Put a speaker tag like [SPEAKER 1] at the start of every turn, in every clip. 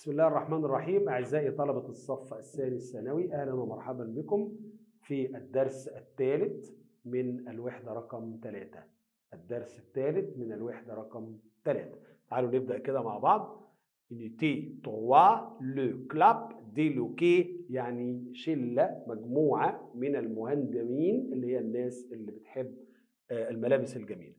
[SPEAKER 1] بسم الله الرحمن الرحيم أعزائي طلبة الصف الثاني الثانوي أهلا ومرحبا بكم في الدرس الثالث من الوحدة رقم ثلاثة الدرس الثالث من الوحدة رقم ثلاثة تعالوا نبدأ كده مع بعض Unité 3 le club déloqué يعني شلة مجموعة من المهندمين اللي هي الناس اللي بتحب آه، الملابس الجميلة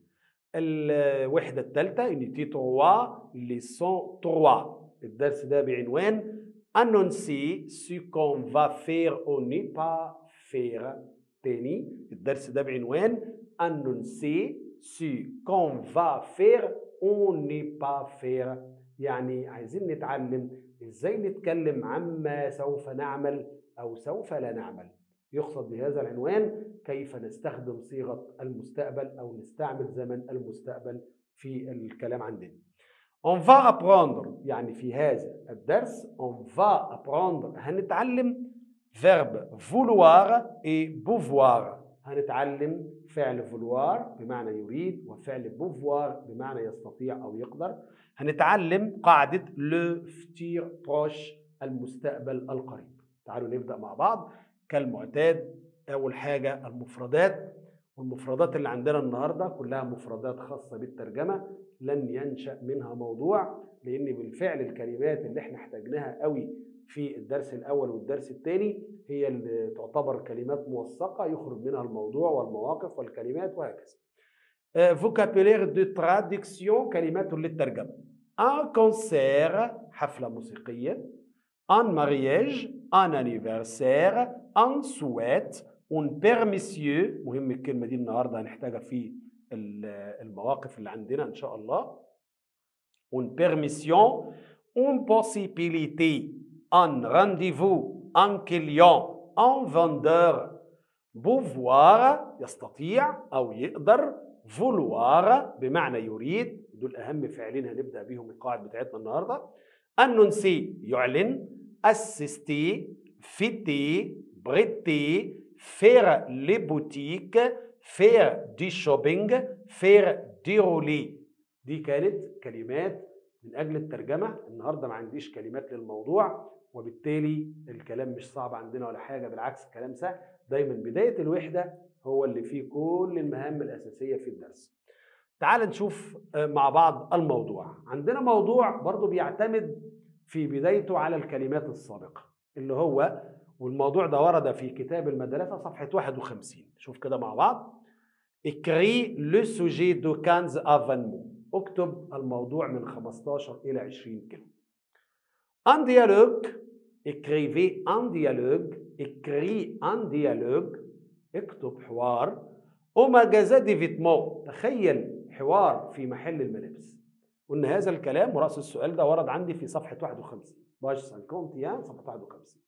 [SPEAKER 1] الوحدة الثالثة Unité 3 leçon 3 الدرس ده بعنوان annoncer ce qu'on va faire ou ne pas faire تاني الدرس ده بعنوان annoncer ce qu'on va faire ou ne pas faire يعني عايزين نتعلم ازاي نتكلم عما سوف نعمل او سوف لا نعمل يقصد بهذا العنوان كيف نستخدم صيغة المستقبل او نستعمل زمن المستقبل في الكلام عندنا On va apprendre يعني في هذا الدرس on va apprendre هنتعلم verbe vouloir et pouvoir هنتعلم فعل vouloir بمعنى يريد وفعل pouvoir بمعنى يستطيع أو يقدر هنتعلم قاعدة le futur proche المستقبل القريب تعالوا نبدأ مع بعض كالمعتاد أول حاجة المفردات والمفردات اللي عندنا النهاردة كلها مفردات خاصة بالترجمة لن ينشأ منها موضوع لأن بالفعل الكلمات اللي احنا احتاجناها قوي في الدرس الأول والدرس الثاني هي اللي تعتبر كلمات موثقة يخرج منها الموضوع والمواقف والكلمات وهكذا. فوكابولير دو ترادكسيون كلمات للترجمة. ان كونسير حفلة موسيقية. ان مارياج ان انيفرسير ان سويت اون بيرميسيو مهم الكلمة دي النهاردة هنحتاجها في المواقف اللي عندنا ان شاء الله une permission une possibilité un rendez-vous un client un vendeur pouvoir يستطيع او يقدر vouloir بمعنى يريد دول اهم فعلين هنبدا بيهم القواعد بتاعتنا النهارده annoncer يعلن assister fêter prêter faire les boutiques faire du shopping faire dérouler دي كانت كلمات من اجل الترجمه النهارده ما عنديش كلمات للموضوع وبالتالي الكلام مش صعب عندنا ولا حاجه بالعكس الكلام سهل دايما بدايه الوحده هو اللي فيه كل المهام الاساسيه في الدرس تعال نشوف مع بعض الموضوع عندنا موضوع برضو بيعتمد في بدايته على الكلمات السابقه اللي هو والموضوع ده ورد في كتاب المدرسه صفحه 51 شوف كده مع بعض écrit le sujet de 15 événements اكتب الموضوع من 15 إلى 20 كلمة. Un dialogue écrivez un dialogue écrit un dialogue اكتب حوار au magasin des vêtements تخيل حوار في محل الملابس. قلنا هذا الكلام ورأس السؤال ده ورد عندي في صفحة 51 باج 51 صفحة 51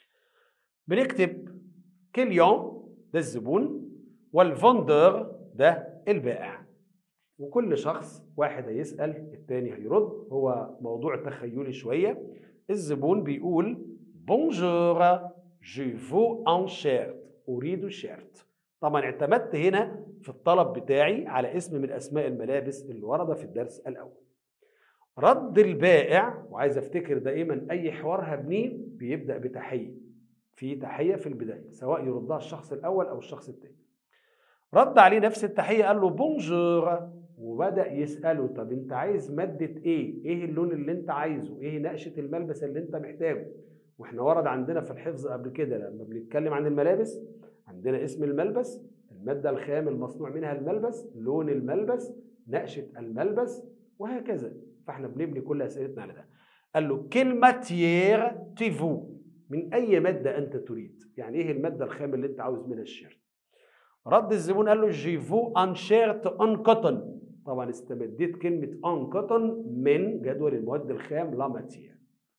[SPEAKER 1] بنكتب كليون ده الزبون والفوندر ده البائع وكل شخص واحد هيسأل التاني هيرد هو موضوع تخيلي شوية الزبون بيقول بونجور جو فو ان شيرت أريد شيرت طبعا اعتمدت هنا في الطلب بتاعي على اسم من أسماء الملابس اللي ورد في الدرس الأول رد البائع وعايز افتكر دائما أي حوار هبنيه بيبدأ بتحية في تحية في البداية سواء يردها الشخص الأول أو الشخص الثاني رد عليه نفس التحية قال له بونجور وبدأ يسأله طب انت عايز مادة ايه؟ ايه اللون اللي انت عايزه؟ ايه نقشة الملبس اللي انت محتاجه؟ واحنا ورد عندنا في الحفظ قبل كده لما بنتكلم عن الملابس عندنا اسم الملبس المادة الخام المصنوع منها الملبس لون الملبس نقشة الملبس وهكذا فاحنا بنبني كل اسئلتنا على ده قال له كلماتيير تيفو من اي مادة انت تريد يعني ايه المادة الخام اللي انت عاوز منها الشيرت رد الزبون قال له جيفو ان شيرت ان كوتون طبعا استمديت كلمة ان كوتون من جدول المواد الخام لا ماتير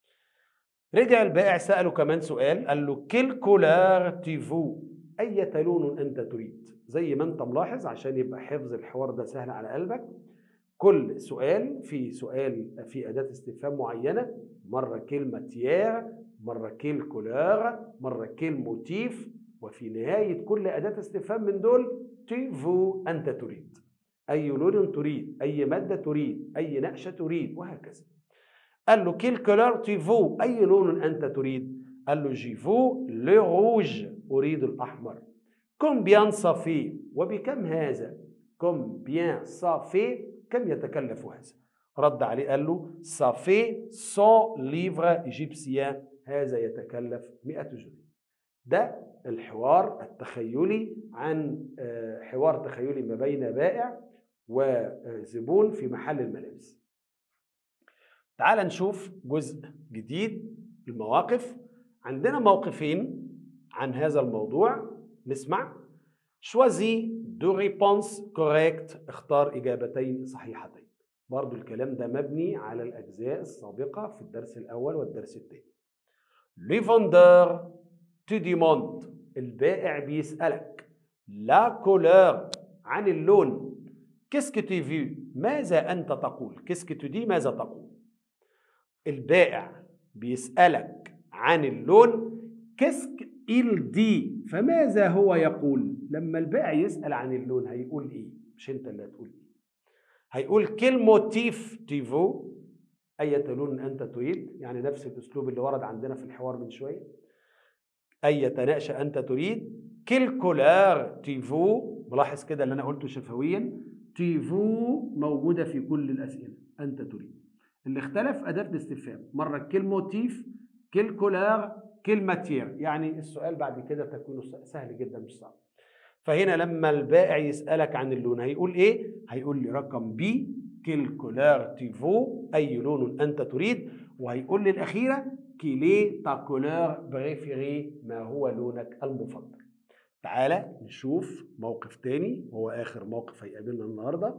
[SPEAKER 1] رجع البائع سأله كمان سؤال قال له كيل كولار تيفو أية لون أنت تريد زي ما أنت ملاحظ عشان يبقى حفظ الحوار ده سهل على قلبك كل سؤال في سؤال في أداة استفهام معينة مرة كلمة تيير مرة كيل كولار مرة كيل موتيف وفي نهاية كل أداة استفهام من دول تيفو أنت تريد أي لون تريد أي مادة تريد أي نقشة تريد وهكذا قال له كيل كولور تي فو اي لون انت تريد قال له جي فو لو روج اريد الاحمر كومبيان صافي وبكم هذا كومبيان صافي كم يتكلف هذا رد عليه قال له صافي 100 ليفر ايجيبسيان هذا يتكلف 100 جنيه ده الحوار التخيلي عن آه، حوار تخيلي ما بين بائع وزبون في محل الملابس تعال نشوف جزء جديد المواقف عندنا موقفين عن هذا الموضوع نسمع شوازي دو ريبونس كوريكت اختار اجابتين صحيحتين برضو الكلام ده مبني على الاجزاء السابقه في الدرس الاول والدرس الثاني لي فوندور تو ديموند البائع بيسالك لا كولور عن اللون كيسكو تي فيو ماذا انت تقول كيسكو تو دي ماذا تقول البائع بيسالك عن اللون كيسك إل دي فماذا هو يقول لما البائع يسأل عن اللون هيقول إيه مش أنت اللي هتقول إيه هيقول كل موتيف تيفو أية لون أنت تريد يعني نفس الأسلوب اللي ورد عندنا في الحوار من شوية أية نقشة أنت تريد كل كولار تيفو ملاحظ كده اللي أنا قلته شفويا تيفو موجودة في كل الأسئلة أنت تريد اللي اختلف أداة الاستفهام مرة كل موتيف كل كولار كل ماتير يعني السؤال بعد كده تكوينه سهل جدا مش صعب فهنا لما البائع يسألك عن اللون هيقول ايه؟ هيقول لي رقم بي كل كولار تيفو اي لون انت تريد وهيقول لي الاخيره كيلي تا كولار بريفيري ما هو لونك المفضل تعالى نشوف موقف تاني وهو اخر موقف هيقابلنا النهارده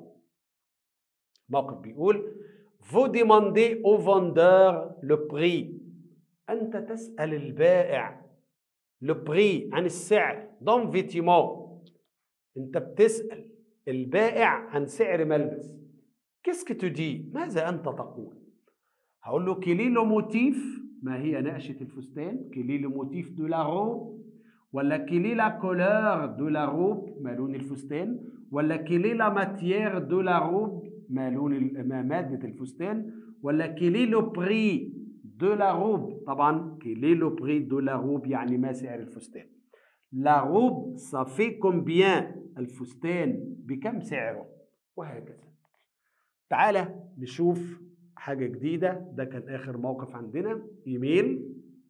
[SPEAKER 1] موقف بيقول vous demandez au vendeur le prix أنت تسأل البائع لو بري عن السعر دون فيتيمون أنت بتسأل البائع عن سعر ملبس كيسك تو دي ماذا أنت تقول هقول له كيلي لو موتيف ما هي نقشة الفستان كيلي لو موتيف دو لا روب ولا كيلي لا كولور دو لا روب ما لون الفستان ولا كيلي لا ماتيير دو لا روب ما لون ما مادة الفستان ولا كيلي لو بري دو لا روب طبعا كيلي لو بري دو لا روب يعني ما سعر الفستان لا روب صافي كومبيان الفستان بكم سعره وهكذا تعالى نشوف حاجة جديدة ده كان آخر موقف عندنا إيميل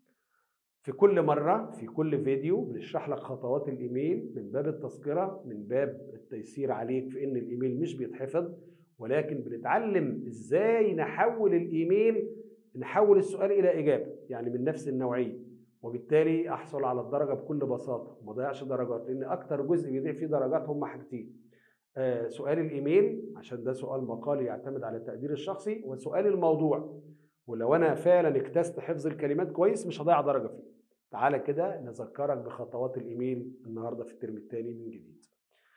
[SPEAKER 1] في كل مرة في كل فيديو بنشرح لك خطوات الإيميل من باب التذكرة من باب التيسير عليك في إن الإيميل مش بيتحفظ ولكن بنتعلم إزاي نحول الإيميل نحول السؤال الى اجابه يعني من نفس النوعيه وبالتالي احصل على الدرجه بكل بساطه وما اضيعش درجات لان اكتر جزء بيضيع فيه درجات هم حاجتين آه سؤال الايميل عشان ده سؤال مقالي يعتمد على التقدير الشخصي وسؤال الموضوع ولو انا فعلا اكتست حفظ الكلمات كويس مش هضيع درجه فيه تعالى كده نذكرك بخطوات الايميل النهارده في الترم الثاني من جديد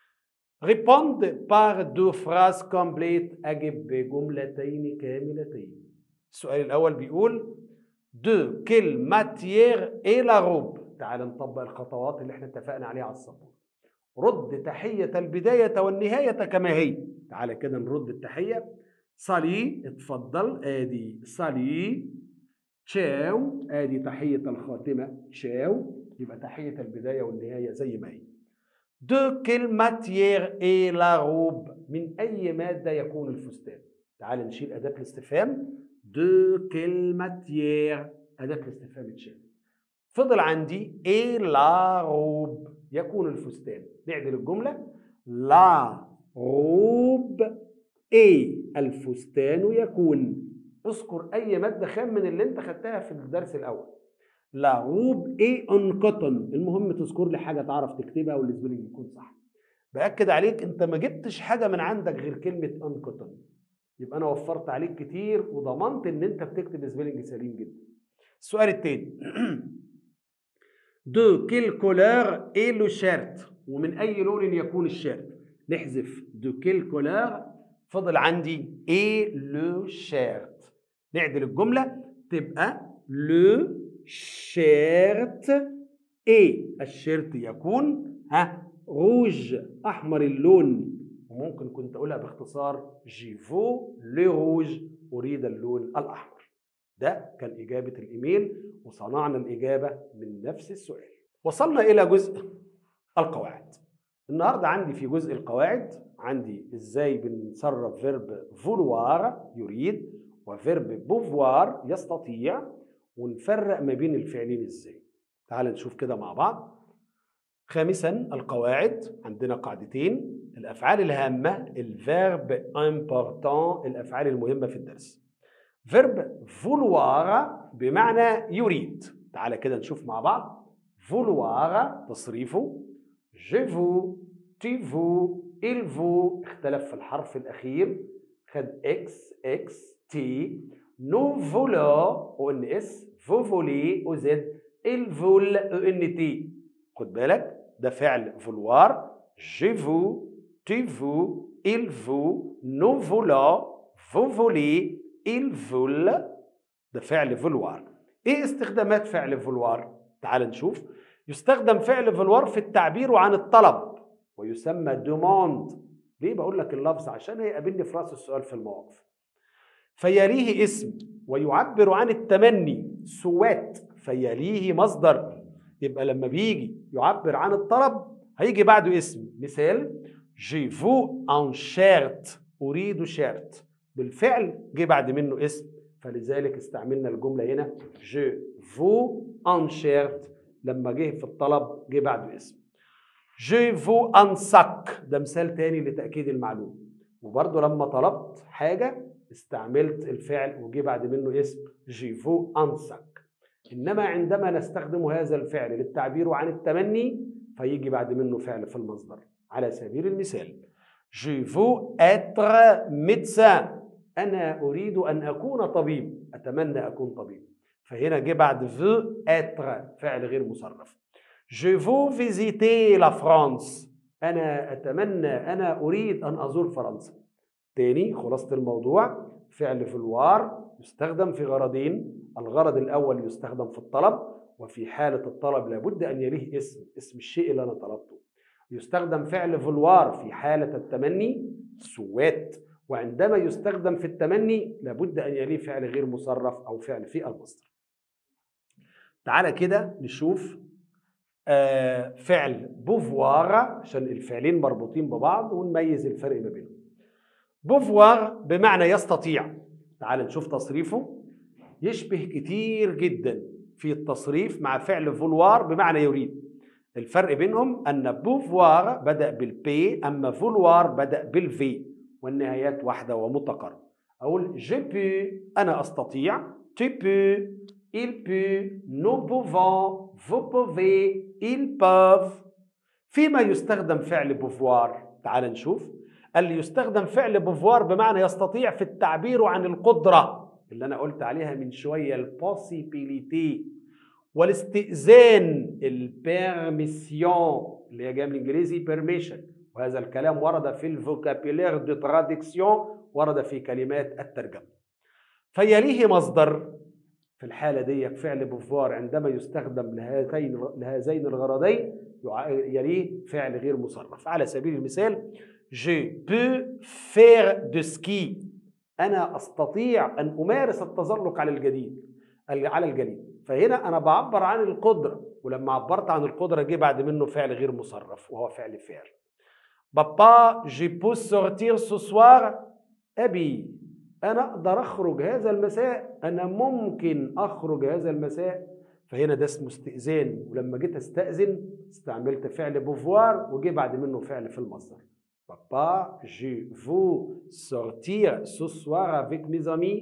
[SPEAKER 1] Répondre par deux phrases complètes أجب بجملتين كاملتين السؤال الأول بيقول دو كيل ماتيير اي لا روب تعال نطبق الخطوات اللي احنا اتفقنا عليها على السبورة رد تحية البداية والنهاية كما هي تعال كده نرد التحية صلي اتفضل ادي صلي تشاو ادي تحية الخاتمة تشاو يبقى تحية البداية والنهاية زي ما هي دو كيل ماتيير اي لا روب من اي مادة يكون الفستان تعال نشيل أداة الاستفهام دو كيل ماتيير أداة الاستفهام اتشالت فضل عندي اي لا روب يكون الفستان نعدل الجملة لا روب اي الفستان يكون اذكر اي مادة خام من اللي انت خدتها في الدرس الاول لا روب اي ان كوتون المهم تذكر لي حاجة تعرف تكتبها والسبيلنج يكون صح باكد عليك انت ما جبتش حاجة من عندك غير كلمة ان كوتون يبقى انا وفرت عليك كتير وضمنت ان انت بتكتب سبيلنج سليم جدا السؤال التاني دو كيل كولور اي لو شيرت ومن اي لون يكون الشيرت نحذف دو كيل كولور فضل عندي اي لو شيرت نعدل الجمله تبقى لو شيرت اي الشيرت يكون ها روج احمر اللون وممكن كنت اقولها باختصار جيفو لو روج اريد اللون الاحمر ده كان إجابة الإيميل وصنعنا الإجابة من نفس السؤال وصلنا إلى جزء القواعد النهاردة عندي في جزء القواعد عندي إزاي بنصرف فيرب فولوار يريد وفيرب بوفوار يستطيع ونفرق ما بين الفعلين إزاي تعال نشوف كده مع بعض خامسا القواعد عندنا قاعدتين الافعال الهامه الفيرب امبورتون الافعال المهمه في الدرس فيرب فولوار بمعنى يريد تعالى كده نشوف مع بعض فولوار تصريفه je vous tu vous il vous اختلف في الحرف الاخير خد اكس اكس تي نو فولو او ان اس فو فولي او زد il vole او ان تي خد بالك ده فعل فولوار je vous tu vous il vous nous voulons vous volez il vole ده فعل فولوار ايه استخدامات فعل فولوار تعال نشوف يستخدم فعل فولوار في التعبير عن الطلب ويسمى دوموند ليه بقول لك اللفظ عشان هيقابلني في راس السؤال في المواقف فيليه اسم ويعبر عن التمني سوات فيليه مصدر يبقى لما بيجي يعبر عن الطلب هيجي بعده اسم مثال جي فو ان شيرت اريد شيرت بالفعل جه بعد منه اسم فلذلك استعملنا الجمله هنا جو فو ان شيرت لما جه في الطلب جه بعده اسم جو فو ان ساك ده مثال تاني لتاكيد المعلومه وبرضه لما طلبت حاجه استعملت الفعل وجه بعد منه اسم جي فو ان ساك انما عندما نستخدم هذا الفعل للتعبير عن التمني فيجي بعد منه فعل في المصدر على سبيل المثال Je veux être médecin أنا أريد أن أكون طبيب أتمنى أكون طبيب فهنا جه بعد veux être فعل غير مصرف Je veux visiter la France أنا أتمنى أنا أريد أن أزور فرنسا تاني خلاصة الموضوع فعل في الوار يستخدم في غرضين الغرض الأول يستخدم في الطلب وفي حالة الطلب لابد أن يليه اسم اسم الشيء اللي أنا طلبته يستخدم فعل فولوار في حالة التمني سوات وعندما يستخدم في التمني لابد أن يليه فعل غير مصرف أو فعل في المصدر تعالى كده نشوف آه فعل بوفوار عشان الفعلين مربوطين ببعض ونميز الفرق ما بينهم بوفوار بمعنى يستطيع تعال نشوف تصريفه يشبه كتير جدا في التصريف مع فعل فولوار بمعنى يريد الفرق بينهم ان بوفوار بدا بالبي اما فولوار بدا بالفي والنهايات واحده ومتقاربه اقول جو بو انا استطيع tu peux il peut nous pouvons vous pouvez ils peuvent فيما يستخدم فعل بوفوار تعال نشوف اللي يستخدم فعل بوفوار بمعنى يستطيع في التعبير عن القدره اللي انا قلت عليها من شويه البوسيبيليتي والاستئذان البيرميسيون اللي هي جايه من الانجليزي بيرميشن وهذا الكلام ورد في الفوكابيلير دو تراديكسيون ورد في كلمات الترجمه فيليه مصدر في الحالة دي فعل بوفوار عندما يستخدم لهذين لهذين الغرضين يليه فعل غير مصرف على سبيل المثال je peux faire de ski أنا أستطيع أن أمارس التزلق على الجليد على الجليد فهنا أنا بعبر عن القدرة ولما عبرت عن القدرة جه بعد منه فعل غير مصرف وهو فعل فعل بابا جي بو سورتير سو سوار أبي أنا أقدر أخرج هذا المساء أنا ممكن أخرج هذا المساء فهنا ده اسمه استئذان ولما جيت استأذن استعملت فعل بوفوار وجه بعد منه فعل في المصدر Papa, je veux sortir ce soir avec mes amis.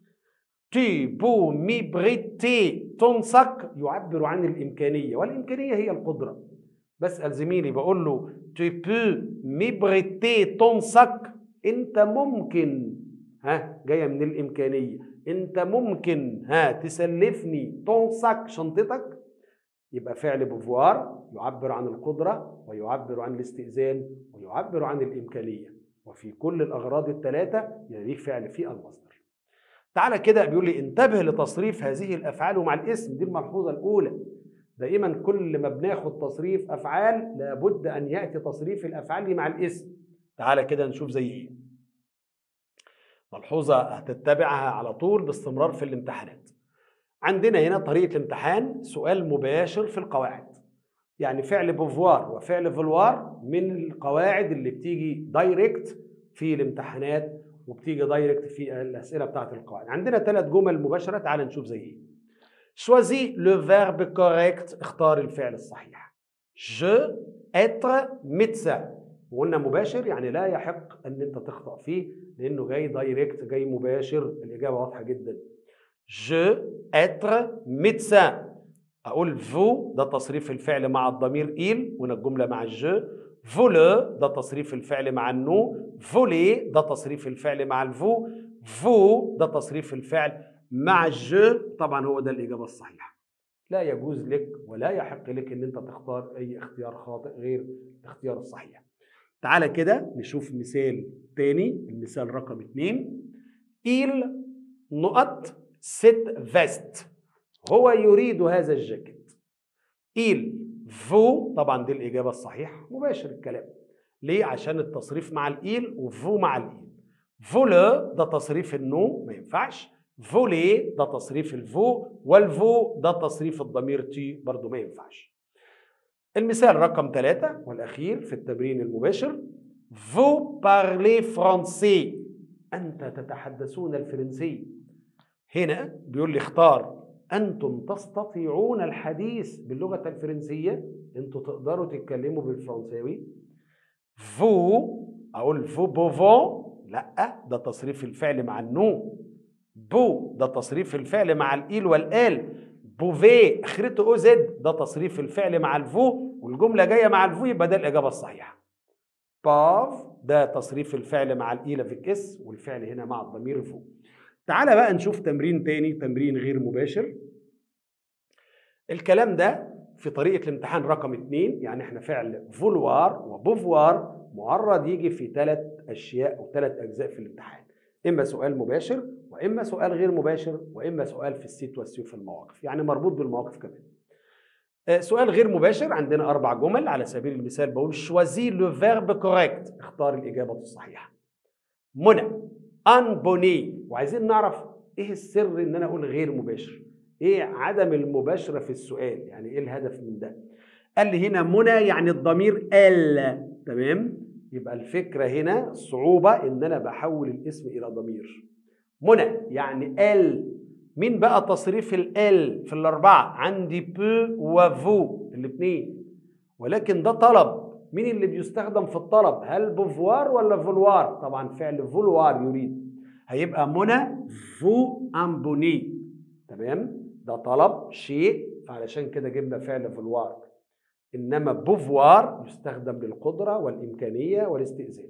[SPEAKER 1] Tu peux m'abriter ton sac يعبر عن الإمكانية والإمكانية هي القدرة بسأل زميلي بقول له tu peux m'abriter ton sac أنت ممكن ها جاية من الإمكانية أنت ممكن ها تسلفني ton sac شنطتك يبقى فعل بوفوار يعبر عن القدرة ويعبر عن الاستئذان ويعبر عن الإمكانية وفي كل الأغراض الثلاثة يليه فعل في المصدر تعالى كده بيقول لي انتبه لتصريف هذه الأفعال مع الاسم دي الملحوظة الأولى دائما كل ما بناخد تصريف أفعال لابد أن يأتي تصريف الأفعال مع الاسم تعالى كده نشوف زي إيه ملحوظة هتتبعها على طول باستمرار في الامتحانات عندنا هنا طريقة الامتحان سؤال مباشر في القواعد يعني فعل بوفوار وفعل فولوار من القواعد اللي بتيجي دايركت في الامتحانات وبتيجي دايركت في الاسئله بتاعت القواعد عندنا ثلاث جمل مباشره تعال نشوف زي ايه شوازي لو فيرب كوريكت اختار الفعل الصحيح جو اتر ميدسان وقلنا مباشر يعني لا يحق ان انت تخطا فيه لانه جاي دايركت جاي مباشر الاجابه واضحه جدا جو اتر ميدسان اقول فو ده تصريف الفعل مع الضمير إيل وهنا الجمله مع الجو فولو ده تصريف الفعل مع النو فولي ده تصريف الفعل مع الفو فو ده تصريف الفعل مع الجو طبعا هو ده الإجابة الصحيحة لا يجوز لك ولا يحق لك ان انت تختار اي اختيار خاطئ غير الاختيار الصحيح تعالى كده نشوف مثال تاني المثال رقم اتنين إيل نقط ست فيست هو يريد هذا الجاكيت إيل فو طبعا دي الإجابة الصحيحة مباشر الكلام ليه؟ عشان التصريف مع الإيل وفو مع الإيل فولو ده تصريف النو ما ينفعش فولي ده تصريف الفو والفو ده تصريف الضمير تي برضو ما ينفعش المثال رقم ثلاثة والأخير في التمرين المباشر فو بارلي فرانسي أنت تتحدثون الفرنسي هنا بيقول لي اختار أنتم تستطيعون الحديث باللغة الفرنسية أنتم تقدروا تتكلموا بالفرنساوي فو أقول فو بوفون لا ده تصريف الفعل مع النو بو ده تصريف الفعل مع الإيل والآل بوفي اخرته او زد ده تصريف الفعل مع الفو والجمله جايه مع الفو يبقى ده الاجابه الصحيحه باف ده تصريف الفعل مع الايلا في اس والفعل هنا مع الضمير فو تعالى بقى نشوف تمرين تاني تمرين غير مباشر الكلام ده في طريقة الامتحان رقم اتنين يعني احنا فعل فولوار وبوفوار معرض يجي في ثلاث أشياء أو ثلاث أجزاء في الامتحان إما سؤال مباشر وإما سؤال غير مباشر وإما سؤال في السيتواسيون في المواقف يعني مربوط بالمواقف كمان آه، سؤال غير مباشر عندنا أربع جمل على سبيل المثال بقول شوازي لو فيرب كوريكت اختار الإجابة الصحيحة منى ان بوني وعايزين نعرف ايه السر ان انا اقول غير مباشر ايه عدم المباشره في السؤال يعني ايه الهدف من ده قال لي هنا منى يعني الضمير ال تمام يبقى الفكره هنا الصعوبه ان انا بحول الاسم الى ضمير منى يعني ال مين بقى تصريف ال في الاربعه عندي بو وفو الاثنين ولكن ده طلب مين اللي بيستخدم في الطلب هل بوفوار ولا فولوار طبعا فعل فولوار يريد هيبقى منى فو امبوني تمام ده طلب شيء فعلشان كده جبنا فعل فولوار انما بوفوار يستخدم للقدره والامكانيه والاستئذان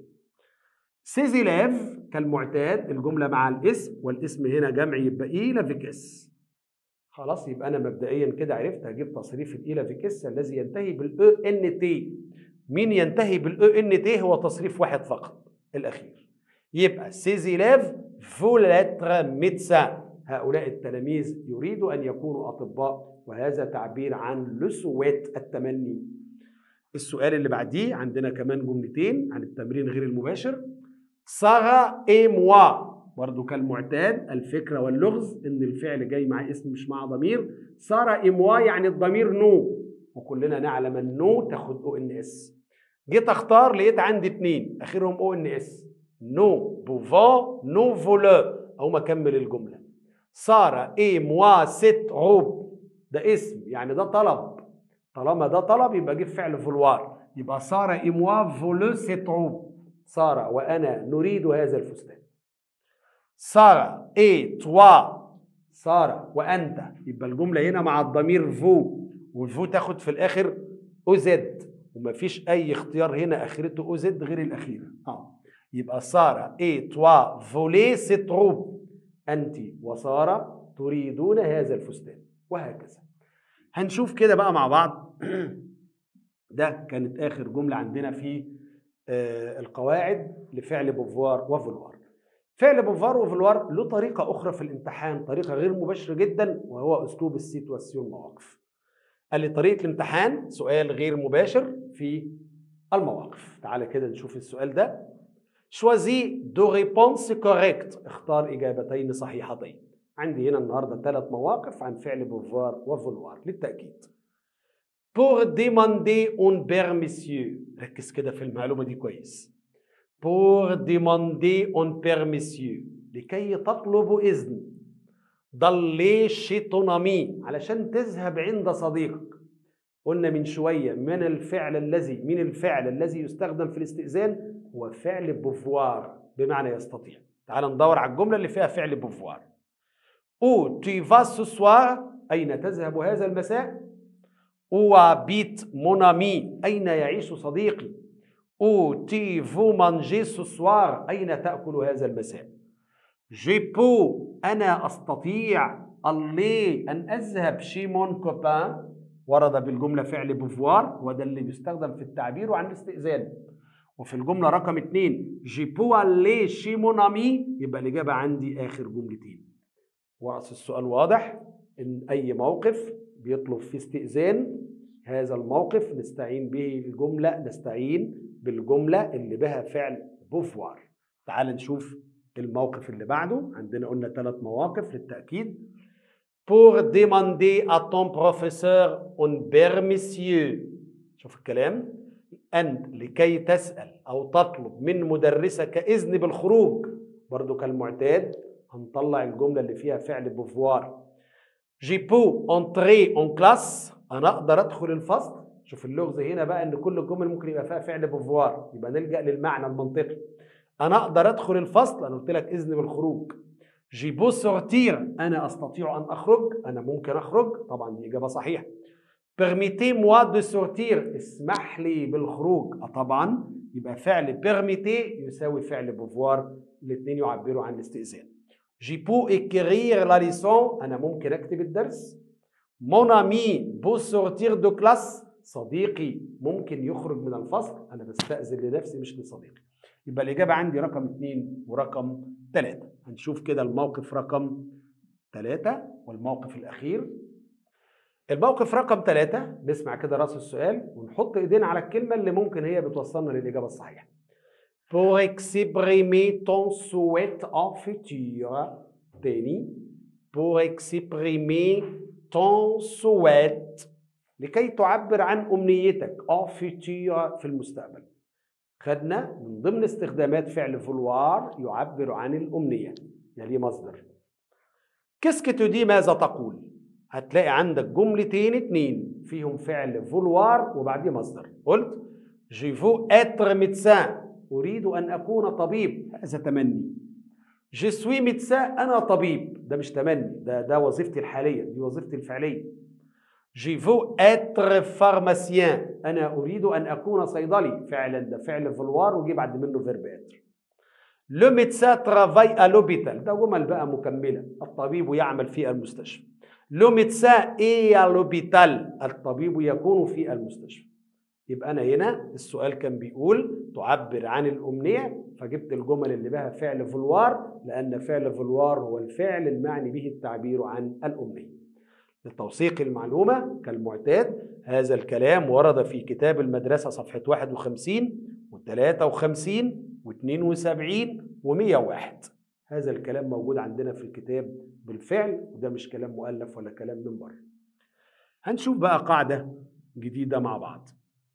[SPEAKER 1] سيزيلاف كالمعتاد الجمله مع الاسم والاسم هنا جمع يبقى ايلا فيكس خلاص يبقى انا مبدئيا كده عرفت هجيب تصريف الايلا فيكس الذي ينتهي بالاو ان تي مين ينتهي بالاو ان تي هو تصريف واحد فقط الاخير يبقى سيزيلاف فولاتر ميدسان هؤلاء التلاميذ يريدوا ان يكونوا اطباء وهذا تعبير عن لسوات التمني السؤال اللي بعديه عندنا كمان جملتين عن التمرين غير المباشر سارا اي موا برضه كالمعتاد الفكره واللغز ان الفعل جاي مع اسم مش مع ضمير سارا اي موا يعني الضمير نو وكلنا نعلم النو تاخد او ان اس جيت اختار لقيت عندي اتنين اخرهم او ان اس نو بوفون نو فولو او ما اكمل الجمله سارة اي موا ست عوب ده اسم يعني ده طلب طالما ده طلب يبقى جيب فعل فولوار يبقى سارة اي موا فولو ست عوب سارة وانا نريد هذا الفستان سارة اي توا سارة وانت يبقى الجملة هنا مع الضمير فو والفو تاخد في الاخر او زد ومفيش اي اختيار هنا اخرته او زد غير الاخيره اه يبقى ساره اي توا فولي ستروب انت وساره تريدون هذا الفستان وهكذا هنشوف كده بقى مع بعض ده كانت اخر جمله عندنا في آه، القواعد لفعل بوفوار وفولوار فعل بوفوار وفولوار له طريقه اخرى في الامتحان طريقه غير مباشره جدا وهو اسلوب السيتواسيون مواقف قال لي طريقه الامتحان سؤال غير مباشر في المواقف تعالى كده نشوف السؤال ده شوازي دو ريبونس كوريكت اختار اجابتين صحيحتين عندي هنا النهارده ثلاث مواقف عن فعل بوفوار وفولوار للتاكيد pour demander une permission ركز كده في المعلومه دي كويس pour demander une permission لكي تطلب اذن ضلي شيطونامي علشان تذهب عند صديقك قلنا من شويه من الفعل الذي من الفعل الذي يستخدم في الاستئذان هو فعل بوفوار بمعنى يستطيع تعال ندور على الجمله اللي فيها فعل بوفوار او tu vas ce soir اين تذهب هذا المساء او بيت مونامي اين يعيش صديقي او تي فو مانجي ce soir اين تاكل هذا المساء جي بو انا استطيع اللي ان اذهب شي مون كوبان ورد بالجمله فعل بوفوار وده اللي بيستخدم في التعبير عن الاستئذان وفي الجمله رقم اتنين جي بو اللي شي مون امي يبقى الاجابه عندي اخر جملتين ورأس السؤال واضح ان اي موقف بيطلب فيه استئذان هذا الموقف نستعين به الجمله نستعين بالجمله اللي بها فعل بوفوار تعال نشوف الموقف اللي بعده عندنا قلنا ثلاث مواقف للتأكيد pour demander à ton professeur une permission شوف الكلام أن لكي تسأل أو تطلب من مدرسك إذن بالخروج برضو كالمعتاد هنطلع الجملة اللي فيها فعل بوفوار جي بو entrer en classe أنا أقدر أدخل الفصل شوف اللغز هنا بقى إن كل الجمل ممكن يبقى فيها فعل بوفوار يبقى نلجأ للمعنى المنطقي انا اقدر ادخل الفصل انا قلت لك اذن بالخروج جيبو سورتير انا استطيع ان اخرج انا ممكن اخرج طبعا دي اجابه صحيحه بيرميتي موا دو سورتير اسمح لي بالخروج اه طبعا يبقى فعل بيرميتي يساوي فعل بوفوار الاثنين يعبروا عن الاستئذان جيبو اكرير لا ليسون انا ممكن اكتب الدرس مون امي بو سورتير دو كلاس صديقي ممكن يخرج من الفصل انا بستأذن لنفسي مش لصديقي يبقى الإجابة عندي رقم اثنين ورقم ثلاثة هنشوف كده الموقف رقم ثلاثة والموقف الأخير الموقف رقم ثلاثة نسمع كده رأس السؤال ونحط إيدينا على الكلمة اللي ممكن هي بتوصلنا للإجابة الصحيحة Pour exprimer ton souhait en futur تاني Pour exprimer ton souhait لكي تعبر عن أمنيتك en futur في المستقبل خدنا من ضمن استخدامات فعل فولوار يعبر عن الأمنية يعني مصدر كسك تدي ماذا تقول هتلاقي عندك جملتين اتنين فيهم فعل فولوار وبعديه مصدر قلت جيفو اتر ميدسان أريد أن أكون طبيب هذا تمني جي سوي ميدسان أنا طبيب ده مش تمني ده ده وظيفتي الحالية دي وظيفتي الفعلية جي فو اتر فارماسيان انا اريد ان اكون صيدلي فعلا ده فعل فولوار وجي بعد منه فيرب اتر لو ميدسان ترافاي ا لوبيتال ده جمل بقى مكمله الطبيب يعمل في المستشفى لو ميدسان اي ا لوبيتال الطبيب يكون في المستشفى يبقى انا هنا السؤال كان بيقول تعبر عن الامنيه فجبت الجمل اللي بها فعل فولوار لان فعل فولوار هو الفعل المعني به التعبير عن الامنيه لتوثيق المعلومة كالمعتاد هذا الكلام ورد في كتاب المدرسة صفحة 51 و53 و72 و101 هذا الكلام موجود عندنا في الكتاب بالفعل وده مش كلام مؤلف ولا كلام من بره هنشوف بقى قاعدة جديدة مع بعض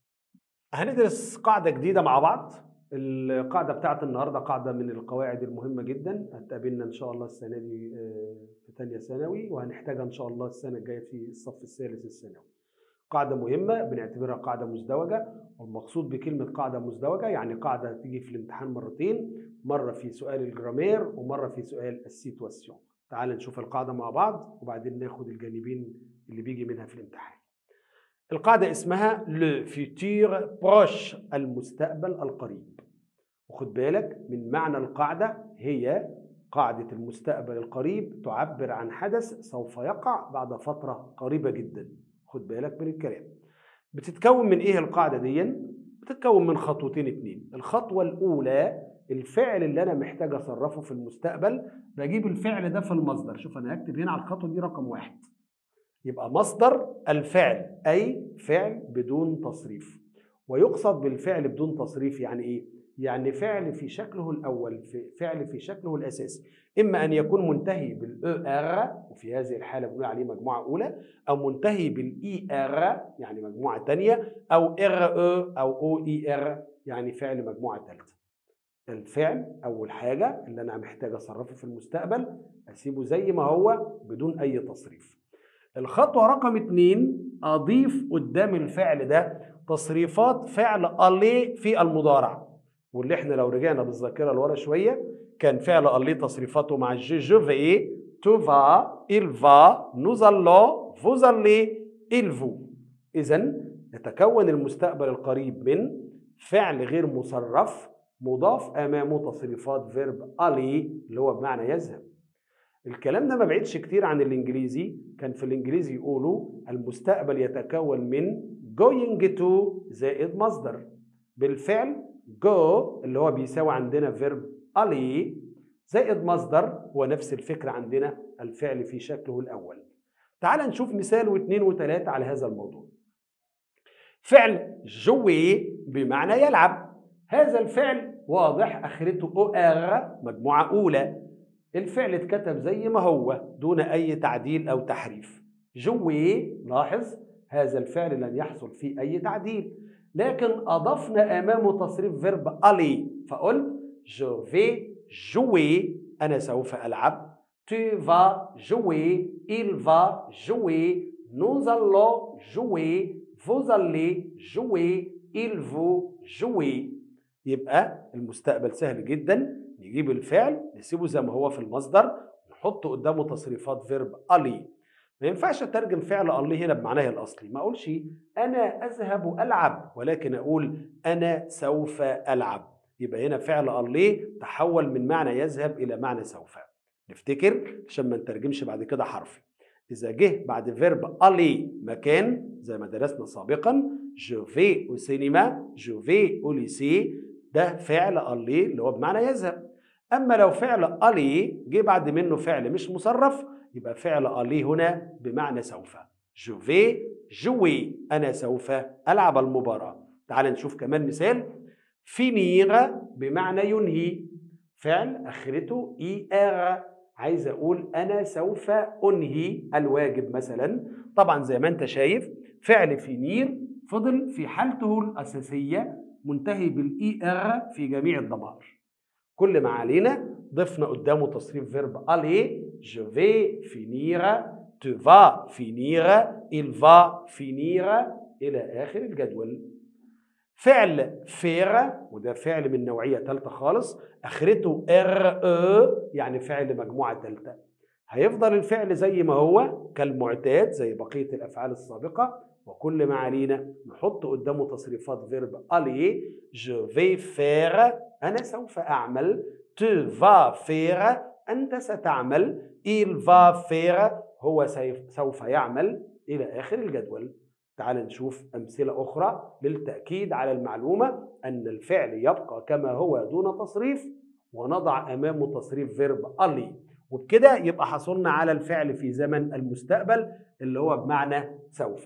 [SPEAKER 1] هندرس قاعدة جديدة مع بعض القاعدة بتاعت النهاردة قاعدة من القواعد المهمة جدا هتقابلنا إن شاء الله السنة دي في تانية ثانوي وهنحتاجها إن شاء الله السنة الجاية في الصف الثالث الثانوي. قاعدة مهمة بنعتبرها قاعدة مزدوجة والمقصود بكلمة قاعدة مزدوجة يعني قاعدة تيجي في الامتحان مرتين مرة في سؤال الجرامير ومرة في سؤال السيتواسيون. تعال نشوف القاعدة مع بعض وبعدين ناخد الجانبين اللي بيجي منها في الامتحان. القاعدة اسمها لو فيتور بروش المستقبل القريب. وخد بالك من معنى القاعدة هي قاعدة المستقبل القريب تعبر عن حدث سوف يقع بعد فترة قريبة جدا خد بالك من الكلام بتتكون من ايه القاعدة دي بتتكون من خطوتين اتنين الخطوة الأولى الفعل اللي أنا محتاج أصرفه في المستقبل بجيب الفعل ده في المصدر شوف أنا هكتب هنا على الخطوة دي رقم واحد يبقى مصدر الفعل أي فعل بدون تصريف ويقصد بالفعل بدون تصريف يعني إيه؟ يعني فعل في شكله الاول في فعل في شكله الاساسي اما ان يكون منتهي بالاو ار وفي هذه الحاله بنقول عليه مجموعه اولى او منتهي بالاي ار يعني مجموعه ثانيه او ار او او او اي ار يعني فعل مجموعه ثالثه الفعل اول حاجه اللي انا محتاج اصرفه في المستقبل اسيبه زي ما هو بدون اي تصريف الخطوه رقم اتنين اضيف قدام الفعل ده تصريفات فعل الي في المضارع واللي احنا لو رجعنا بالذاكره لورا شويه كان فعل الي تصريفاته مع الجي جو في تو فا il va nous allons vous allez il vous اذا يتكون المستقبل القريب من فعل غير مصرف مضاف امامه تصريفات فيرب الي اللي هو بمعنى يذهب الكلام ده ما بعيدش كتير عن الانجليزي كان في الانجليزي يقولوا المستقبل يتكون من going to زائد مصدر بالفعل go اللي هو بيساوي عندنا فيرب الي زائد مصدر هو نفس الفكرة عندنا الفعل في شكله الأول تعال نشوف مثال واثنين وثلاثة على هذا الموضوع فعل جوي بمعنى يلعب هذا الفعل واضح اخرته او ار مجموعه اولى الفعل اتكتب زي ما هو دون اي تعديل او تحريف جوي لاحظ هذا الفعل لن يحصل فيه اي تعديل لكن اضفنا امامه تصريف فيرب الي فقلت جو في جوي انا سوف العب tu vas jouer il va jouer nous allons jouer vous allez jouer il vous jouer يبقى المستقبل سهل جدا نجيب الفعل نسيبه زي ما هو في المصدر نحط قدامه تصريفات فيرب الي ما ينفعش اترجم فعل الي هنا بمعناه الاصلي ما اقولش انا اذهب العب ولكن اقول انا سوف العب يبقى هنا فعل الي تحول من معنى يذهب الى معنى سوف نفتكر عشان ما نترجمش بعد كده حرفي اذا جه بعد فيرب الي مكان زي ما درسنا سابقا جو في او سينما جو في او ليسي ده فعل الي اللي هو بمعنى يذهب اما لو فعل الي جه بعد منه فعل مش مصرف يبقى فعل الي هنا بمعنى سوف جو في جوي انا سوف العب المباراه تعال نشوف كمان مثال فينير بمعنى ينهي فعل اخرته اي ار عايز اقول انا سوف انهي الواجب مثلا طبعا زي ما انت شايف فعل فينير فضل في حالته الاساسيه منتهي بالاي ار في جميع الضمائر كل ما علينا ضفنا قدامه تصريف فيرب الي جو في فينير tu vas finir il va finir الى اخر الجدول فعل فير وده فعل من نوعيه ثالثه خالص اخرته ار او يعني فعل مجموعه ثالثه هيفضل الفعل زي ما هو كالمعتاد زي بقيه الافعال السابقه وكل ما علينا نحط قدامه تصريفات فيرب الي جو في فير انا سوف اعمل tu vas faire انت ستعمل il va faire هو سوف يعمل الى اخر الجدول تعال نشوف أمثلة أخرى للتأكيد على المعلومة أن الفعل يبقى كما هو دون تصريف ونضع أمامه تصريف فيرب ألي وبكده يبقى حصلنا على الفعل في زمن المستقبل اللي هو بمعنى سوف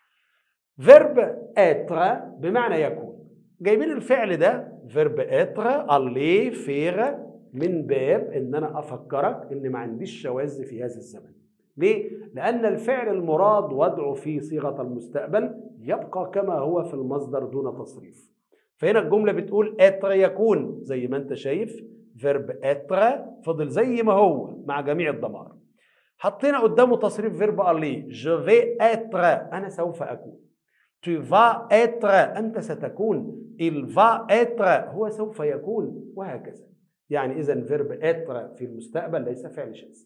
[SPEAKER 1] فيرب اتر بمعنى يكون جايبين الفعل ده فيرب اتر ألي فير من باب ان انا افكرك ان ما عنديش شواذ في هذا الزمن ليه؟ لأن الفعل المراد وضعه في صيغة المستقبل يبقى كما هو في المصدر دون تصريف. فهنا الجملة بتقول اتر يكون زي ما أنت شايف فيرب اتر فضل زي ما هو مع جميع الضمائر. حطينا قدامه تصريف فيرب الي جو في اتر أنا سوف أكون. tu vas être أنت ستكون il va être هو سوف يكون وهكذا. يعني إذا فيرب اتر في المستقبل ليس فعل شاذ.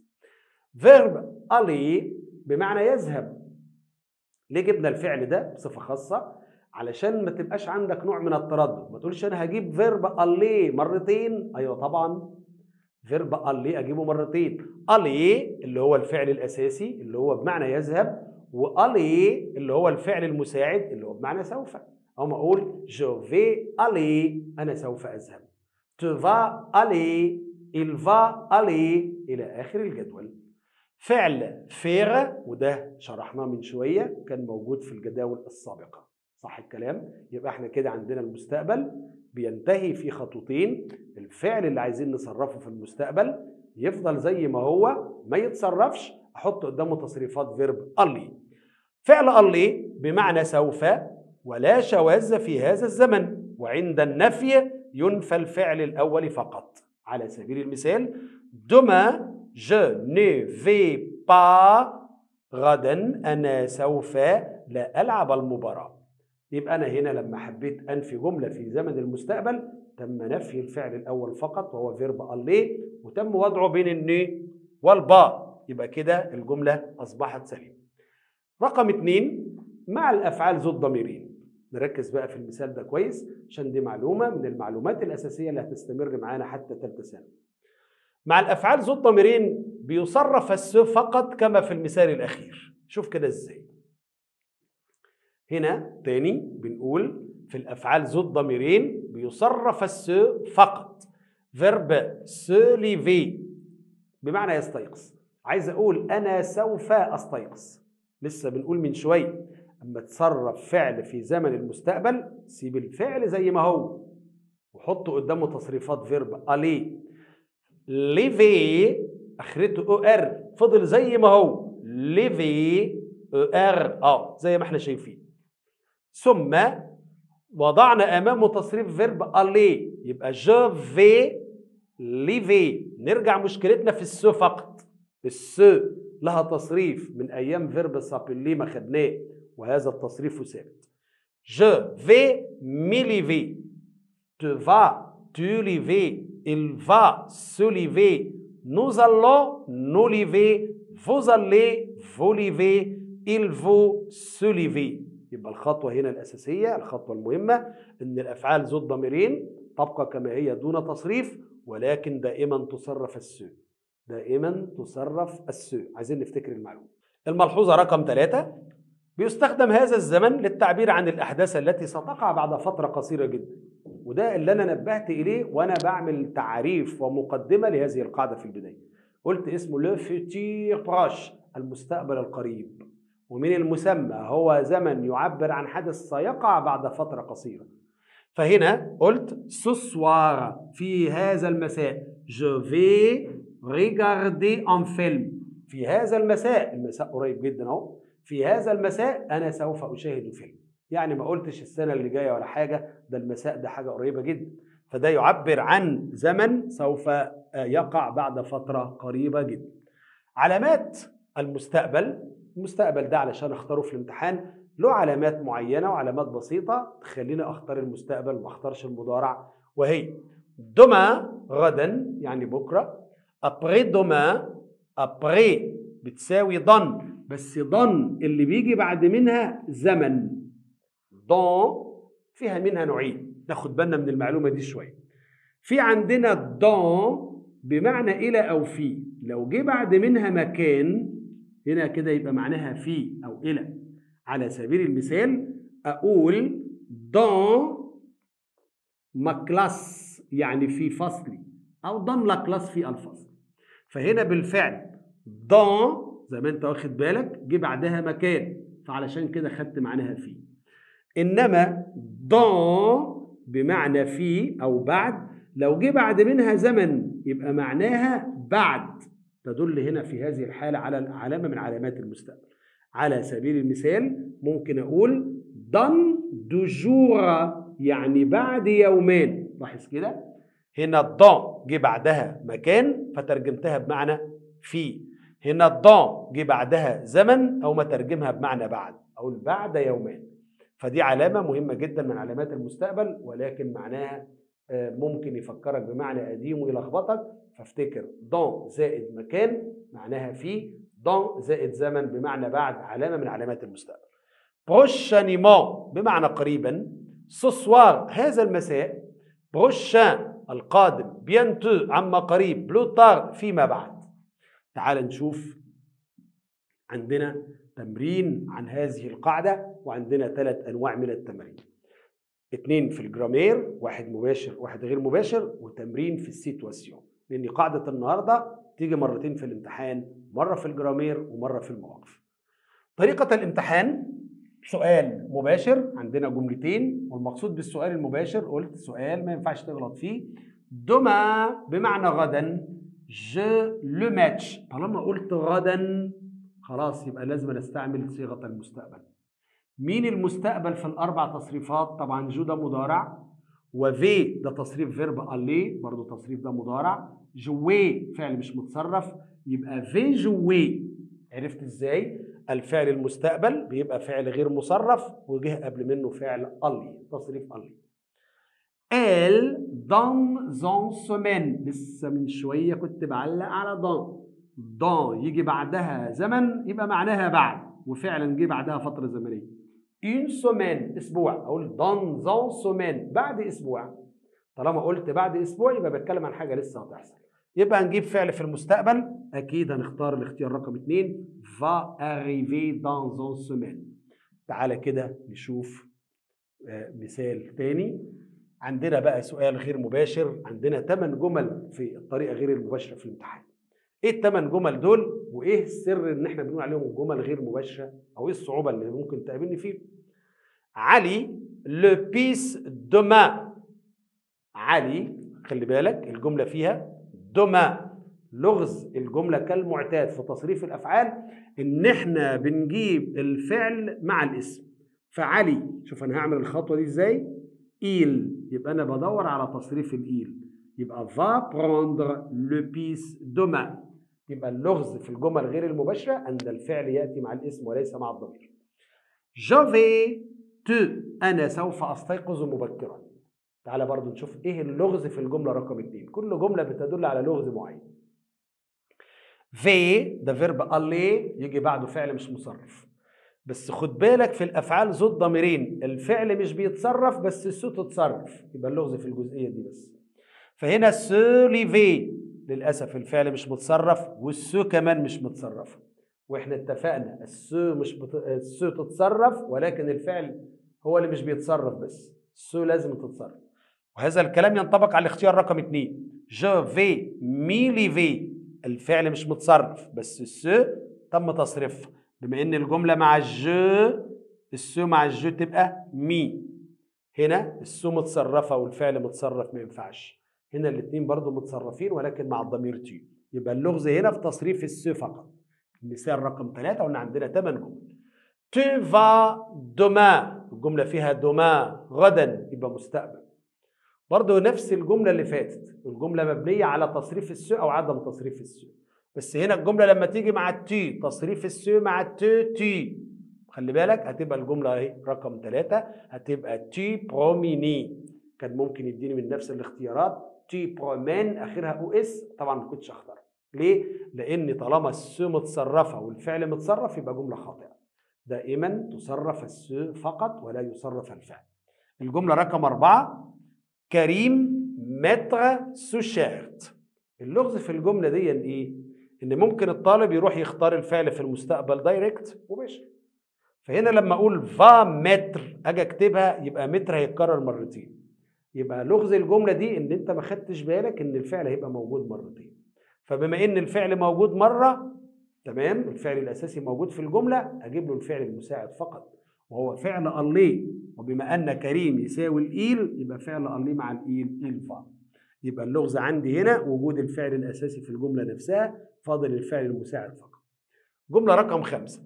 [SPEAKER 1] فيرب الي بمعنى يذهب ليه جبنا الفعل ده بصفه خاصه علشان ما تبقاش عندك نوع من التردد ما تقولش انا هجيب فيرب الي مرتين ايوه طبعا فيرب الي اجيبه مرتين الي اللي هو الفعل الاساسي اللي هو بمعنى يذهب والي اللي هو الفعل المساعد اللي هو بمعنى سوف او ما اقول جو في الي انا سوف اذهب tu vas aller il va aller الى اخر الجدول فعل فير وده شرحناه من شويه كان موجود في الجداول السابقه صح الكلام يبقى احنا كده عندنا المستقبل بينتهي في خطوتين الفعل اللي عايزين نصرفه في المستقبل يفضل زي ما هو ما يتصرفش احط قدامه تصريفات فيرب ألي فعل ألي بمعنى سوف ولا شواذ في هذا الزمن وعند النفي ينفى الفعل الأول فقط على سبيل المثال دما je ne vais pas غدا أنا سوف لا ألعب المباراة يبقى أنا هنا لما حبيت أنفي جملة في زمن المستقبل تم نفي الفعل الأول فقط وهو فيرب ألي وتم وضعه بين الني والبا يبقى كده الجملة أصبحت سليمة رقم اتنين مع الأفعال ذو الضميرين نركز بقى في المثال ده كويس عشان دي معلومة من المعلومات الأساسية اللي هتستمر معانا حتى ثالثة ثانوي مع الأفعال ذو الضميرين بيصرف السو فقط كما في المثال الأخير شوف كده إزاي هنا تاني بنقول في الأفعال ذو الضميرين بيصرف السو فقط فيرب سو ليفي بمعنى يستيقظ عايز أقول أنا سوف أستيقظ لسه بنقول من شوية أما تصرف فعل في زمن المستقبل سيب الفعل زي ما هو وحط قدامه تصريفات فيرب ألي ليفي اخرته او ار فضل زي ما هو ليفي او ار اه زي ما احنا شايفين ثم وضعنا امامه تصريف فيرب الي يبقى جو في ليفي نرجع مشكلتنا في السو فقط السو لها تصريف من ايام فيرب سابيلي ما خدناه وهذا التصريف ثابت جو في مي ليفي tu vas tu lever il va se lever nous allons nous lever vous allez vous lever il vous se lever يبقى الخطوة هنا الأساسية الخطوة المهمة إن الأفعال ذو الضميرين تبقى كما هي دون تصريف ولكن دائما تصرف السو دائما تصرف السو عايزين نفتكر المعلومة الملحوظة رقم ثلاثة بيستخدم هذا الزمن للتعبير عن الأحداث التي ستقع بعد فترة قصيرة جدا وده اللي أنا نبهت إليه وأنا بعمل تعريف ومقدمة لهذه القاعدة في البداية قلت اسمه لو فيتير بروش المستقبل القريب ومن المسمى هو زمن يعبر عن حدث سيقع بعد فترة قصيرة فهنا قلت سوسوار في هذا المساء جو في ريغاردي ان فيلم في هذا المساء المساء قريب جدا اهو في هذا المساء انا سوف اشاهد فيلم يعني ما قلتش السنه اللي جايه ولا حاجه ده المساء ده حاجه قريبه جدا فده يعبر عن زمن سوف يقع بعد فتره قريبه جدا علامات المستقبل المستقبل ده علشان اختاره في الامتحان له علامات معينه وعلامات بسيطه تخليني اختار المستقبل ما اختارش المضارع وهي دوما غدا يعني بكره ابري دوما ابري بتساوي ضن بس ضن اللي بيجي بعد منها زمن ضن فيها منها نوعين ناخد بالنا من المعلومه دي شويه في عندنا ضن بمعنى الى او في لو جه بعد منها مكان هنا كده يبقى معناها في او الى على سبيل المثال اقول ضن ما كلاس يعني في فصلي او ضن لا كلاس في الفصل فهنا بالفعل ضن زي ما انت واخد بالك جه بعدها مكان فعلشان كده خدت معناها في انما ضن بمعنى في او بعد لو جه بعد منها زمن يبقى معناها بعد تدل هنا في هذه الحالة على علامة من علامات المستقبل على سبيل المثال ممكن أقول دن دجور يعني بعد يومين لاحظ كده هنا الضان جه بعدها مكان فترجمتها بمعنى في هنا الضان جه بعدها زمن أو ما ترجمها بمعنى بعد أقول بعد يومين فدي علامة مهمة جدا من علامات المستقبل ولكن معناها ممكن يفكرك بمعنى قديم ويلخبطك فافتكر دون زائد مكان معناها في دون زائد زمن بمعنى بعد علامة من علامات المستقبل بروشانيمون بمعنى قريبا سوسوار هذا المساء بروشان القادم بيانتو عما قريب بلوتار فيما بعد تعال نشوف عندنا تمرين عن هذه القاعدة وعندنا ثلاث أنواع من التمارين اتنين في الجرامير واحد مباشر واحد غير مباشر وتمرين في السيتواسيون لان قاعده النهارده تيجي مرتين في الامتحان مره في الجرامير ومره في المواقف طريقه الامتحان سؤال مباشر عندنا جملتين والمقصود بالسؤال المباشر قلت سؤال ما ينفعش تغلط فيه دوما بمعنى غدا جو لو ماتش طالما قلت غدا خلاص يبقى لازم نستعمل صيغه المستقبل مين المستقبل في الاربع تصريفات طبعا جو ده مضارع وفي ده تصريف فيرب الي برضو تصريف ده مضارع جوي فعل مش متصرف يبقى في جوي عرفت ازاي الفعل المستقبل بيبقى فعل غير مصرف وجه قبل منه فعل الي تصريف الي elle dans un semaine لسه من شويه كنت بعلق على dans dans يجي بعدها زمن يبقى معناها بعد وفعلا جه بعدها فتره زمنيه une semaine اسبوع اقول dans un semaine بعد اسبوع طالما قلت بعد اسبوع يبقى بتكلم عن حاجه لسه هتحصل يبقى هنجيب فعل في المستقبل اكيد هنختار الاختيار رقم اتنين va arriver dans une semaine تعالى كده نشوف مثال تاني عندنا بقى سؤال غير مباشر عندنا 8 جمل في الطريقه غير المباشره في الامتحان ايه الثمان جمل دول وايه السر ان احنا بنقول عليهم جمل غير مباشره او ايه الصعوبه اللي ممكن تقابلني فيه علي لو بيس دوما علي خلي بالك الجمله فيها دوما لغز الجمله كالمعتاد في تصريف الافعال ان احنا بنجيب الفعل مع الاسم فعلي شوف انا هعمل الخطوه دي ازاي il يبقى انا بدور على تصريف الايل يبقى va prendre le pis demain يبقى اللغز في الجمل غير المباشره ان الفعل ياتي مع الاسم وليس مع الضمير je vais te انا سوف استيقظ مبكرا تعالى برضو نشوف ايه اللغز في الجمله رقم اتنين كل جمله بتدل على لغز معين في ده فيرب aller يجي بعده فعل مش مصرف بس خد بالك في الافعال ذو الضميرين الفعل مش بيتصرف بس السو تتصرف يبقى اللغز في الجزئيه دي بس فهنا سو ليفي للاسف الفعل مش متصرف والسو كمان مش متصرف واحنا اتفقنا السو مش بت... السو تتصرف ولكن الفعل هو اللي مش بيتصرف بس السو لازم تتصرف وهذا الكلام ينطبق على الاختيار رقم اثنين جو في مي ليفي الفعل مش متصرف بس السو تم تصريفها بما ان الجمله مع الجو السو مع الجو تبقى مي هنا السو متصرفه والفعل متصرف ما ينفعش هنا الاثنين برضو متصرفين ولكن مع الضمير تي يبقى اللغز هنا في تصريف السو فقط المثال رقم ثلاثة قلنا عندنا ثمان جمل tu vas demain الجملة فيها demain غدا يبقى مستقبل برضه نفس الجملة اللي فاتت الجملة مبنية على تصريف السو أو عدم تصريف السو بس هنا الجمله لما تيجي مع التي تصريف السو مع التو تي خلي بالك هتبقى الجمله اهي رقم ثلاثة هتبقى تي بروميني كان ممكن يديني من نفس الاختيارات تي برومين اخرها او اس طبعا ما كنتش اختار ليه؟ لان طالما السو متصرفه والفعل متصرف يبقى جمله خاطئه دائما تصرف السو فقط ولا يصرف الفعل الجمله رقم أربعة كريم متر سوشيرت اللغز في الجمله دي ايه؟ ان ممكن الطالب يروح يختار الفعل في المستقبل دايركت مباشر فهنا لما اقول فا متر اجي اكتبها يبقى متر هيتكرر مرتين يبقى لغز الجمله دي ان انت ما خدتش بالك ان الفعل هيبقى موجود مرتين فبما ان الفعل موجود مره تمام الفعل الاساسي موجود في الجمله اجيب له الفعل المساعد فقط وهو فعل الله وبما ان كريم يساوي الايل يبقى فعل الله مع الايل ايل فا يبقى اللغز عندي هنا وجود الفعل الاساسي في الجمله نفسها فاضل الفعل المساعد فقط جمله رقم خمسة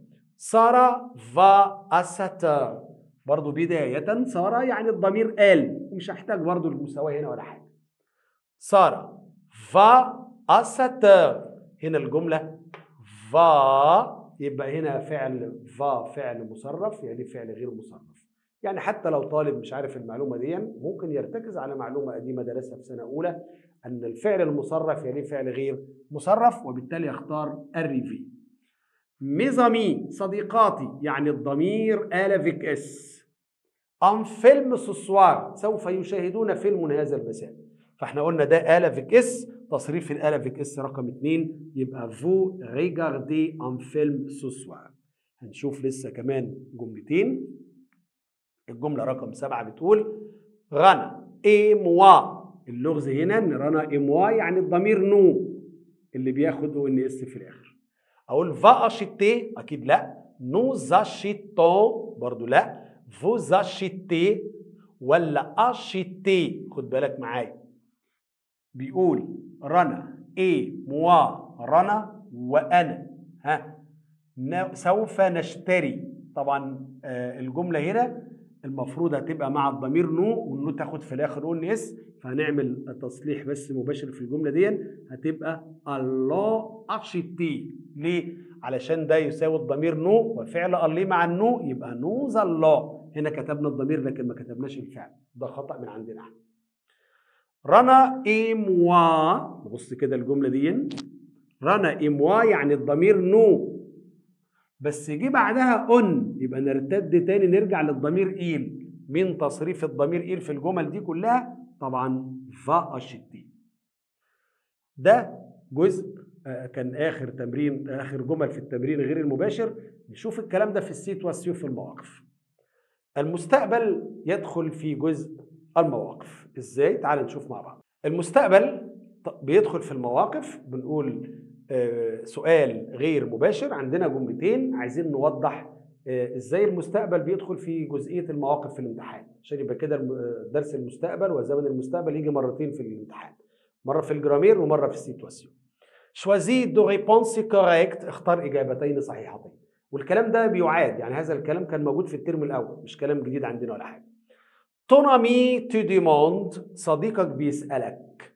[SPEAKER 1] سارة فا أساتر برضو بداية سارة يعني الضمير قال ومش هحتاج برضو المساواة هنا ولا حاجة سارة فا أساتر هنا الجملة فا يبقى هنا فعل فا فعل مصرف يعني فعل غير مصرف يعني حتى لو طالب مش عارف المعلومة دي ممكن يرتكز على معلومة قديمة درسها في سنة أولى أن الفعل المصرف يعني فعل غير مصرف وبالتالي يختار الريفي ميزامي صديقاتي يعني الضمير آلافيك اس أم فيلم سوسوار سوف يشاهدون فيلم هذا المساء فاحنا قلنا ده آلافيك اس تصريف الآلافيك اس رقم اتنين يبقى فو ريجاردي أم فيلم سوسوار هنشوف لسه كمان جملتين الجملة رقم سبعة بتقول غانا اي موا اللغز هنا ان رنا اي موا يعني الضمير نو اللي بياخد او ان اس في الاخر اقول فا اشتي اكيد لا nous achetons برضو لا vous achetez ولا achetez خد بالك معايا بيقول رنا ايه موا رنا وانا ها ن- سوف نشتري طبعا آه، الجمله هنا المفروض هتبقى مع الضمير نو والنو تاخد في الاخر اون اس فهنعمل تصليح بس مباشر في الجمله دي هتبقى الله اشتي ليه علشان ده يساوي الضمير نو وفعل الله مع النو يبقى نوز الله هنا كتبنا الضمير لكن ما كتبناش الفعل ده خطا من عندنا احنا رنا اي موا نبص كده الجمله دي رنا اي موا يعني الضمير نو بس جه بعدها اون يبقى نرتد تاني نرجع للضمير ايل مين تصريف الضمير ايل في الجمل دي كلها طبعا فا اشتي ده جزء آه، كان اخر تمرين اخر جمل في التمرين غير المباشر نشوف الكلام ده في السيت والسيوف في المواقف المستقبل يدخل في جزء المواقف ازاي تعال نشوف مع بعض المستقبل ط- بيدخل في المواقف بنقول آه، سؤال غير مباشر عندنا جملتين عايزين نوضح آه، ازاي المستقبل بيدخل في جزئيه المواقف في الامتحان عشان يبقى كده الم- آه، درس المستقبل وزمن المستقبل يجي مرتين في الامتحان مره في الجرامير ومره في السيتواسيون شوازي دو ريبونس كوريكت اختار اجابتين صحيحتين والكلام ده بيعاد يعني هذا الكلام كان موجود في الترم الاول مش كلام جديد عندنا ولا حاجه ton ami te demande صديقك بيسألك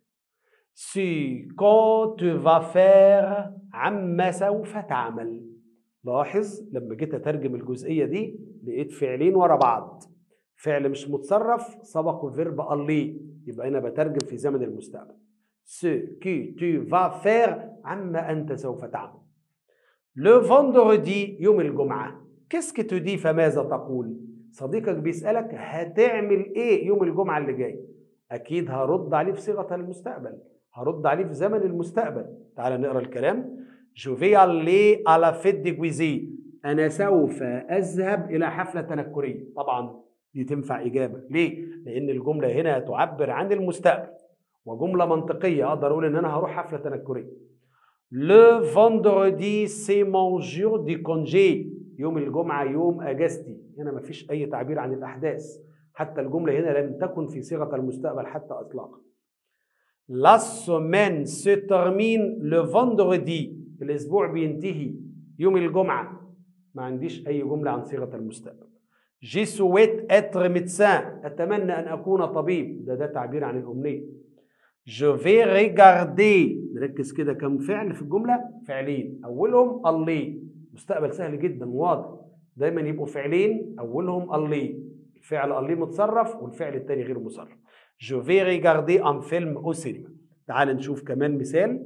[SPEAKER 1] سي كون tu vas faire عما سوف تعمل لاحظ لما جيت اترجم الجزئيه دي لقيت فعلين ورا بعض فعل مش متصرف سبقه فيرب الله يبقى انا بترجم في زمن المستقبل ce que tu vas faire عما انت سوف تعمل le vendredi يوم الجمعه qu'est-ce que tu dis فماذا تقول صديقك بيسألك هتعمل ايه يوم الجمعة اللي جاي اكيد هرد عليه في صيغة المستقبل هرد عليه في زمن المستقبل تعال نقرا الكلام جو في aller à la fête de Guizé انا سوف اذهب الى حفلة تنكرية طبعا دي تنفع اجابة ليه لان الجملة هنا تعبر عن المستقبل وجملة منطقية اقدر اقول ان انا هروح حفلة تنكرية Le vendredi c'est mon jour de congé يوم الجمعة يوم أجازتي هنا مفيش أي تعبير عن الأحداث حتى الجملة هنا لم تكن في صيغة المستقبل حتى إطلاقا La semaine se termine le vendredi الأسبوع بينتهي يوم الجمعة ما عنديش أي جملة عن صيغة المستقبل Je souhaite être médecin أتمنى أن أكون طبيب ده ده تعبير عن الأمنية Je vais regarder نركز كده كم فعل في الجملة فعلين أولهم الله مستقبل سهل جدا واضح دايما يبقوا فعلين أولهم الله الفعل الله متصرف والفعل الثاني غير مصرف Je vais regarder un film au cinéma تعال نشوف كمان مثال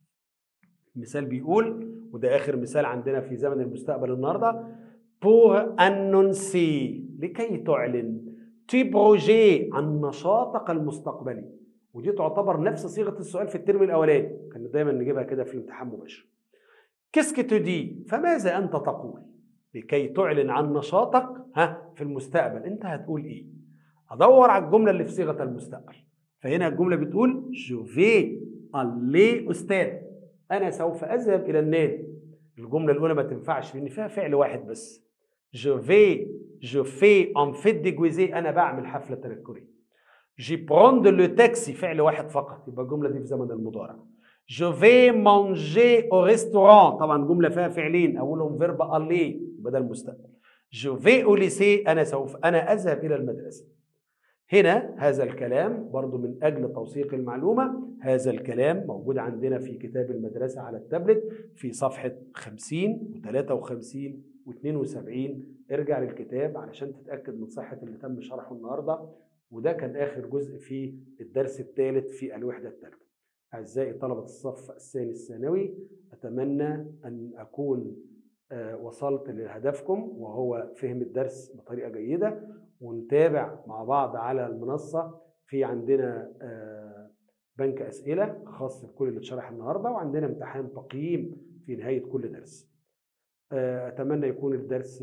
[SPEAKER 1] مثال بيقول وده آخر مثال عندنا في زمن المستقبل النهاردة pour annoncer لكي تعلن tu projet عن نشاطك المستقبلي ودي تعتبر نفس صيغه السؤال في الترم الاولاني كان دايما نجيبها كده في الامتحان مباشر كيسك تدي فماذا انت تقول لكي تعلن عن نشاطك ها في المستقبل انت هتقول ايه ادور على الجمله اللي في صيغه المستقبل فهنا الجمله بتقول جو في الي استاذ انا سوف اذهب الى النادي الجمله الاولى ما تنفعش لان فيها فعل واحد بس جو في جو في ان فيت ديجويزي انا بعمل حفله تنكريه جي بروند لو تاكسي فعل واحد فقط يبقى الجمله دي في زمن المضارع جو في مانجي او ريستوران طبعا جمله فيها فعلين اولهم فيرب الي يبقى ده المستقبل جو في او ليسي انا سوف انا اذهب الى المدرسه هنا هذا الكلام برضو من اجل توثيق المعلومه هذا الكلام موجود عندنا في كتاب المدرسه على التابلت في صفحه 50 و53 و72 ارجع للكتاب علشان تتاكد من صحه اللي تم شرحه النهارده وده كان آخر جزء في الدرس الثالث في الوحدة الثالثة أعزائي طلبة الصف الثاني الثانوي أتمنى أن أكون وصلت لهدفكم وهو فهم الدرس بطريقة جيدة ونتابع مع بعض على المنصة في عندنا بنك أسئلة خاص بكل اللي اتشرح النهاردة وعندنا امتحان تقييم في نهاية كل درس أتمنى يكون الدرس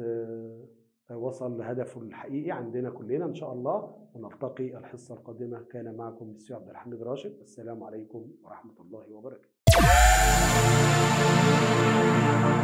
[SPEAKER 1] وصل لهدفه الحقيقي عندنا كلنا ان شاء الله ونلتقي الحصه القادمه كان معكم السي عبد الحميد راشد السلام عليكم ورحمه الله وبركاته